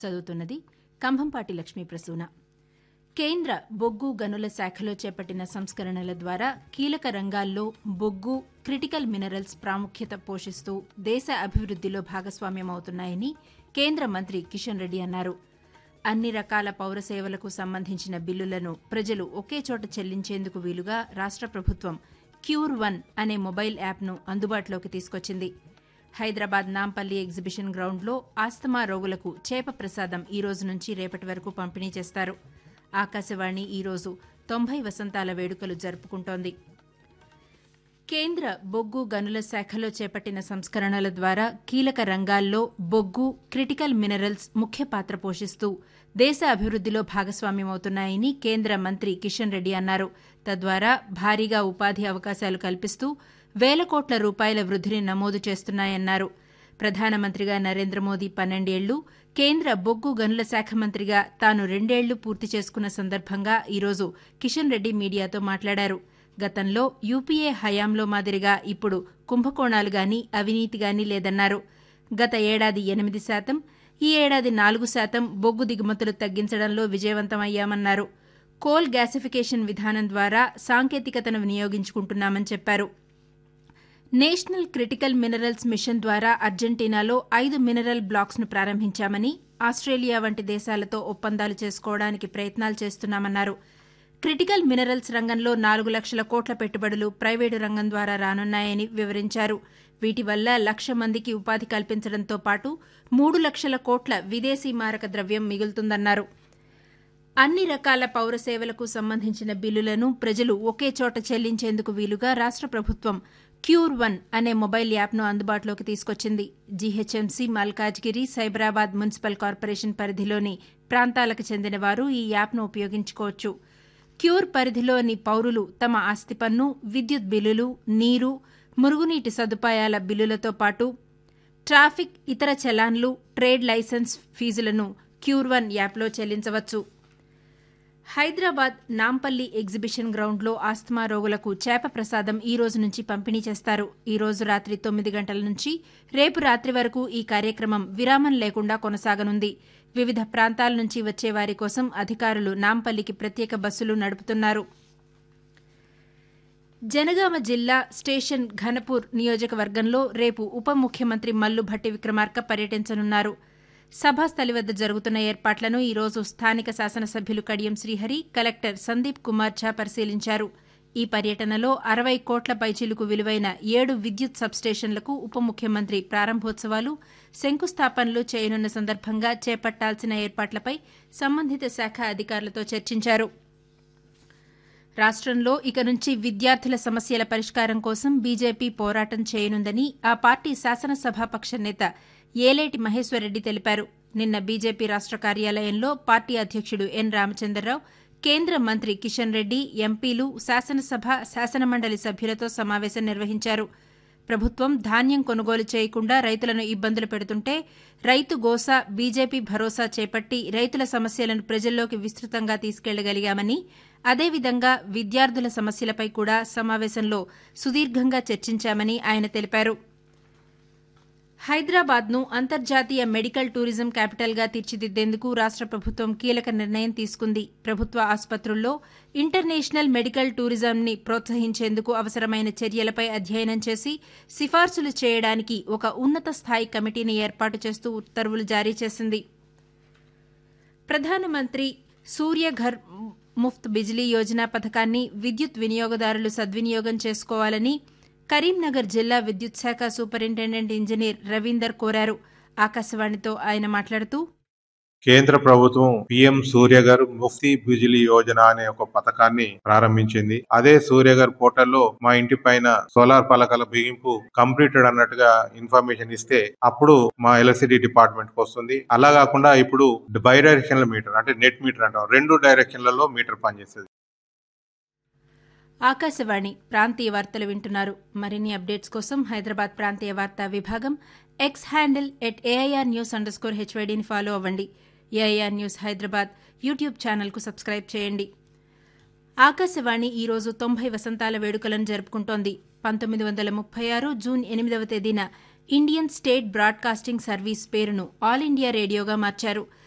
చదువుతున్నది కంభంపాటి లక్ష్మీ ప్రసూన కేంద్ర బొగ్గు గనుల శాఖలో చేపట్టిన సంస్కరణల ద్వారా కీలక రంగాల్లో బొగ్గు క్రిటికల్ మినరల్స్ ప్రాముఖ్యత పోషిస్తూ దేశ అభివృద్దిలో భాగస్వామ్యమవుతున్నాయని కేంద్ర మంత్రి కిషన్ రెడ్డి అన్నారు అన్ని రకాల పౌర సేవలకు సంబంధించిన బిల్లులను ప్రజలు ఒకే చోట చెల్లించేందుకు వీలుగా రాష్ట ప్రభుత్వం క్యూర్ వన్ అనే మొబైల్ యాప్ను అందుబాటులోకి తీసుకొచ్చింది హైదరాబాద్ నాంపల్లి ఎగ్జిబిషన్ గ్రౌండ్లో ఆస్తమా రోగులకు చేప ప్రసాదం ఈ రోజు నుంచి రేపటి వరకు పంపిణీ చేస్తారు ఆకాశవాణి ఈరోజు తొంభై వసంతాల వేడుకలు జరుపుకుంటోంది కేంద్ర బొగ్గు గనుల శాఖలో చేపట్టిన సంస్కరణల ద్వారా కీలక రంగాల్లో బొగ్గు క్రిటికల్ మినరల్స్ ముఖ్య పాత్ర పోషిస్తూ దేశ అభివృద్దిలో భాగస్వామ్యమవుతున్నాయని కేంద్ర మంత్రి కిషన్ రెడ్డి అన్నారు తద్వారా భారీగా ఉపాధి అవకాశాలు కల్పిస్తూ వేల కోట్ల రూపాయల వృద్దిని నమోదు చేస్తున్నాయన్నారు ప్రధానమంత్రిగా నరేంద్ర మోదీ పన్నెండేళ్లు కేంద్ర బొగ్గు గనుల శాఖ మంత్రిగా తాను రెండేళ్లు పూర్తి చేసుకున్న సందర్భంగా ఈరోజు కిషన్ రెడ్డి మీడియాతో మాట్లాడారు గతంలో యూపీఏ హయాంలో మాదిరిగా ఇప్పుడు కుంభకోణాలు గాని అవినీతి గాని లేదన్నారు గత ఏడాది ఎనిమిది శాతం ఈ ఏడాది నాలుగు శాతం బొగ్గు దిగుమతులు తగ్గించడంలో విజయవంతమయ్యామన్నారు కోల్ గ్యాసిఫికేషన్ విధానం ద్వారా సాంకేతికతను వినియోగించుకుంటున్నామని చెప్పారు నేషనల్ క్రిటికల్ మినరల్స్ మిషన్ ద్వారా అర్జెంటీనాలో ఐదు మినరల్ బ్లాక్స్ ను ప్రారంభించామని ఆస్ట్రేలియా వంటి దేశాలతో ఒప్పందాలు చేసుకోవడానికి ప్రయత్నాలు చేస్తున్నామన్నారు క్రిటికల్ మినరల్స్ రంగంలో నాలుగు లక్షల కోట్ల పెట్టుబడులు ప్రైవేటు రంగం ద్వారా రానున్నాయని వివరించారు వీటి వల్ల లక్ష మందికి ఉపాధి కల్పించడంతో పాటు మూడు లక్షల కోట్ల విదేశీ మారక ద్రవ్యం మిగులుతుందన్నారు అన్ని రకాల పౌర సేవలకు సంబంధించిన బిల్లులను ప్రజలు ఒకే చోట చెల్లించేందుకు వీలుగా రాష్ట ప్రభుత్వం క్యూర్ వన్ అనే మొబైల్ యాప్ను అందుబాటులోకి తీసుకొచ్చింది GHMC Malkajgiri Cyberabad municipal corporation పరిధిలోని ప్రాంతాలకు చెందిన వారు ఈ యాప్ను ఉపయోగించుకోవచ్చు క్యూర్ పరిధిలోని పౌరులు తమ ఆస్తి పన్ను విద్యుత్ బిల్లులు నీరు మురుగునీటి సదుపాయాల బిల్లులతో పాటు ట్రాఫిక్ ఇతర చలాన్లు ట్రేడ్ లైసెన్స్ ఫీజులను క్యూర్ వన్ యాప్లో చెల్లించవచ్చు హైదరాబాద్ నాంపల్లి ఎగ్జిబిషన్ గ్రౌండ్లో ఆస్తమా రోగులకు చేప ప్రసాదం ఈ రోజు నుంచి పంపిణీ చేస్తారు ఈ రోజు రాత్రి తొమ్మిది గంటల నుంచి రేపు రాత్రి వరకు ఈ కార్యక్రమం విరామం లేకుండా కొనసాగనుంది వివిధ ప్రాంతాల నుంచి వచ్చే వారి కోసం అధికారులు నాంపల్లికి ప్రత్యేక బస్సులు నడుపుతున్నారు జనగామ జిల్లా స్టేషన్ ఘనపూర్ నియోజకవర్గంలో రేపు ఉప ముఖ్యమంత్రి మల్లు భట్టి విక్రమార్క పర్యటించనున్నారు సభాస్థలి వద్ద జరుగుతున్న ఏర్పాట్లను ఈ రోజు స్థానిక శాసనసభ్యులు కడియం శ్రీహరి కలెక్టర్ సందీప్ కుమార్ ఝా పరిశీలించారు ఈ పర్యటనలో అరవై కోట్ల పైచీలకు విలువైన ఏడు విద్యుత్ సబ్స్టేషన్లకు ఉప ముఖ్యమంత్రి ప్రారంభోత్సవాలు శంకుస్థాపనలు చేయనున్న సందర్భంగా చేపట్టాల్సిన ఏర్పాట్లపై సంబంధిత శాఖ అధికారులతో చర్చించారు రాష్టంలో ఇక నుంచి విద్యార్థుల సమస్యల పరిష్కారం కోసం బీజేపీ పోరాటం చేయనుందని ఆ పార్టీ శాసనసభాపక్ష నేత ఏలేటి మహేశ్వరరెడ్డి తెలిపారు నిన్న బీజేపీ రాష్ట కార్యాలయంలో పార్టీ అధ్యక్షుడు ఎన్ రామచంద్రరావు కేంద్ర మంత్రి కిషన్ రెడ్డి ఎంపీలు శాసనసభ శాసనమండలి సభ్యులతో సమావేశం నిర్వహించారు ప్రభుత్వం ధాన్యం కొనుగోలు చేయకుండా రైతులను ఇబ్బందులు పెడుతుంటే రైతు గోసా బీజేపీ భరోసా చేపట్టి రైతుల సమస్యలను ప్రజల్లోకి విస్తృతంగా తీసుకెళ్లగలిగామని అదేవిధంగా విద్యార్థుల సమస్యలపై కూడా సమావేశంలో సుదీర్ఘంగా చర్చించామని ఆయన తెలిపారు హైదరాబాద్ను అంతర్జాతీయ మెడికల్ టూరిజం క్యాపిటల్గా తీర్చిదిద్దేందుకు రాష్ట ప్రభుత్వం కీలక నిర్ణయం తీసుకుంది ప్రభుత్వ ఆసుపత్రుల్లో ఇంటర్నేషనల్ మెడికల్ టూరిజంని ప్రోత్సహించేందుకు అవసరమైన చర్యలపై అధ్యయనం చేసి సిఫార్సులు చేయడానికి ఒక ఉన్నత స్థాయి కమిటీని ఏర్పాటు చేస్తూ ఉత్తర్వులు జారీ చేసింది ప్రధానమంత్రి సూర్యఘర్ ముఫ్త్ బిజిలీ యోజన పథకాన్ని విద్యుత్ వినియోగదారులు సద్వినియోగం చేసుకోవాలని కరీంనగర్ జిల్లా విద్యుత్ శాఖ సూపరింటెండెంట్ ఇంజనీర్ రవీందర్ కోరారు ఆకాశవాణితో ఆయన మాట్లాడుతూ కేంద్ర ప్రభుత్వం పిఎం సూర్యగర్ ముఫ్తీ బిజిలీ యోజన అనే ఒక పథకాన్ని ప్రారంభించింది అదే సూర్యగర్ పోర్టల్లో మా ఇంటి పైన సోలార్ పలకల బిగింపు కంప్లీటెడ్ అన్నట్టుగా ఇన్ఫర్మేషన్ ఇస్తే అప్పుడు మా ఎలక్ట్రిసిటీ డిపార్ట్మెంట్ కి వస్తుంది అలా కాకుండా ఇప్పుడు బై డైరెక్షన్ల మీటర్ అంటే నెట్ మీటర్ అంటాం రెండు డైరెక్షన్లలో మీటర్ పనిచేస్తుంది ఆకాశవాణి ప్రాంతీయ వార్తలు వింటున్నారు మరిన్ని అప్డేట్స్ కోసం హైదరాబాద్ ప్రాంతీయ వార్తా విభాగం X handle at AIR news underscore హెచ్వైడీని ఫాలో అవ్వండి ఏఐఆర్ న్యూస్ హైదరాబాద్ యూట్యూబ్ ఛానల్కు సబ్స్క్రైబ్ చేయండి ఆకాశవాణి ఈ రోజు తొంభై వసంతాల వేడుకలను జరుపుకుంటోంది పంతొమ్మిది వందల ముప్పై ఆరు జూన్ ఎనిమిదవ తేదీన ఇండియన్ స్టేట్ బ్రాడ్కాస్టింగ్ సర్వీస్ పేరును ఆల్ ఇండియా రేడియోగా మార్చారు